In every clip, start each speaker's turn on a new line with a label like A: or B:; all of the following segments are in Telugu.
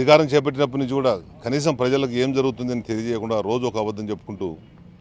A: అధికారం చేపట్టినప్పటి నుంచి కూడా కనీసం ప్రజలకు ఏం జరుగుతుందని తెలియజేయకుండా రోజు ఒక అబద్ధం చెప్పుకుంటూ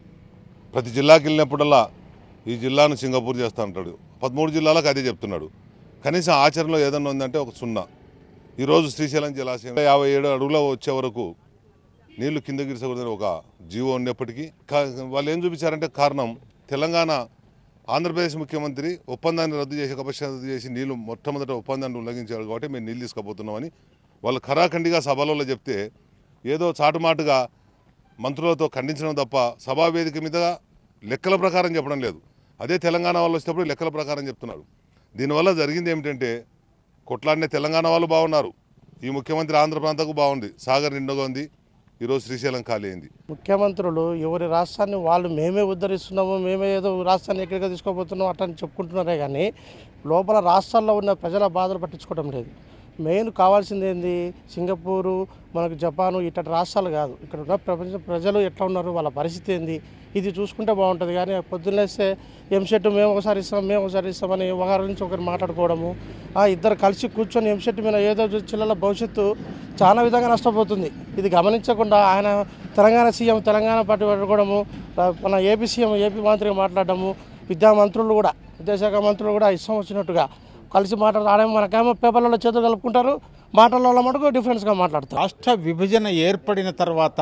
A: ప్రతి జిల్లాకి వెళ్ళినప్పుడల్లా ఈ జిల్లాను సింగపూర్ చేస్తా అంటాడు పదమూడు జిల్లాలకు అదే చెప్తున్నాడు కనీసం ఆచరణలో ఏదన్నా ఉందంటే ఒక సున్నా ఈరోజు శ్రీశైలం జలాశయం యాభై ఏడు అడుగుల వచ్చే వరకు నీళ్లు కింద గిరిసకూడదని ఒక జీవో ఉన్నప్పటికీ కా- వాళ్ళు ఏం చూపించారంటే కారణం తెలంగాణ ఆంధ్రప్రదేశ్ ముఖ్యమంత్రి ఒప్పందాన్ని రద్దు చేసి కపక్ష రద్దు చేసి నీళ్లు మొట్టమొదట ఒప్పందాన్ని ఉల్లంఘించారు కాబట్టి మేము నీళ్ళు తీసుకుపోతున్నామని వాళ్ళు ఖరాఖండిగా సభలలో చెప్తే ఏదో చాటుమాటుగా మంత్రులతో ఖండించడం తప్ప సభా వేదిక మీద లెక్కల ప్రకారం చెప్పడం లేదు అదే తెలంగాణ వాళ్ళు వచ్చేటప్పుడు లెక్కల ప్రకారం చెప్తున్నారు దీనివల్ల జరిగింది ఏమిటంటే కొట్లాడిన తెలంగాణ వాళ్ళు బాగున్నారు ఈ ముఖ్యమంత్రి ఆంధ్ర ప్రాంతకు బాగుంది సాగర్ నిండుగా ఉంది ఈరోజు శ్రీశైలం ఖాళీ అయింది
B: ముఖ్యమంత్రులు ఎవరి రాష్ట్రాన్ని వాళ్ళు మేమే ఉద్ధరిస్తున్నాము మేమే ఏదో రాష్ట్రాన్ని ఎక్కడికి తీసుకోబోతున్నాం అట్లా అని చెప్పుకుంటున్నారే కానీ లోపల రాష్ట్రాల్లో ఉన్న ప్రజల బాధలు పట్టించుకోవడం లేదు మెయిన్ కావాల్సింది ఏంది సింగపూరు మనకు జపాను ఇట్లాంటి రాష్ట్రాలు కాదు ఇక్కడ ఉన్న ప్రపంచ ప్రజలు ఎట్లా ఉన్నారు వాళ్ళ పరిస్థితి ఏంది ఇది చూసుకుంటే బాగుంటుంది కానీ పొద్దున్నేస్తే ఎంసెట్ మేము ఒకసారి ఇస్తాం మేము ఒకసారి ఇస్తామని ఒకరి నుంచి ఒకరు మాట్లాడుకోవడము ఆ ఇద్దరు కలిసి కూర్చొని ఎంసెట్ మీద ఏదో చిల్లల భవిష్యత్తు చాలా విధంగా నష్టపోతుంది ఇది గమనించకుండా ఆయన తెలంగాణ సీఎం తెలంగాణ పార్టీ పెట్టుకోవడము ఆ, మన ఏపీ సీఎం ఏపీ మంత్రిగా మాట్లాడడము విద్యా మంత్రులు కూడా విద్యాశాఖ మంత్రులు కూడా ఇష్టం వచ్చినట్టుగా కలిసి మాట్లాడుతూ ఆడేమో మనకేమో పేపర్లలో చేతులు కలుపుకుంటారు మాటలలో మటుకు డిఫరెన్స్గా మాట్లాడతారు
C: రాష్ట్ర విభజన ఏర్పడిన తర్వాత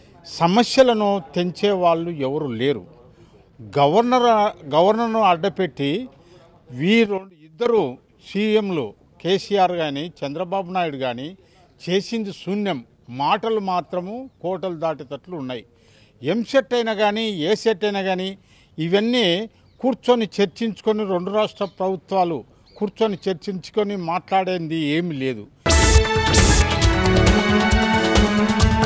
C: సమస్యలను తెంచే వాళ్ళు ఎవరు లేరు గవర్నర్ గవర్నర్ను అడ్డపెట్టి వీరు ఇద్దరు సీఎంలు కేసీఆర్ కానీ చంద్రబాబు నాయుడు కానీ చేసింది శూన్యం మాటలు మాత్రము కోటలు దాటేటట్లు ఉన్నాయి ఎం సెట్ అయినా కానీ ఏ సెట్ అయినా కానీ ఇవన్నీ కూర్చొని చర్చించుకొని రెండు రాష్ట్ర ప్రభుత్వాలు కూర్చొని చర్చించుకొని మాట్లాడేది ఏమీ లేదు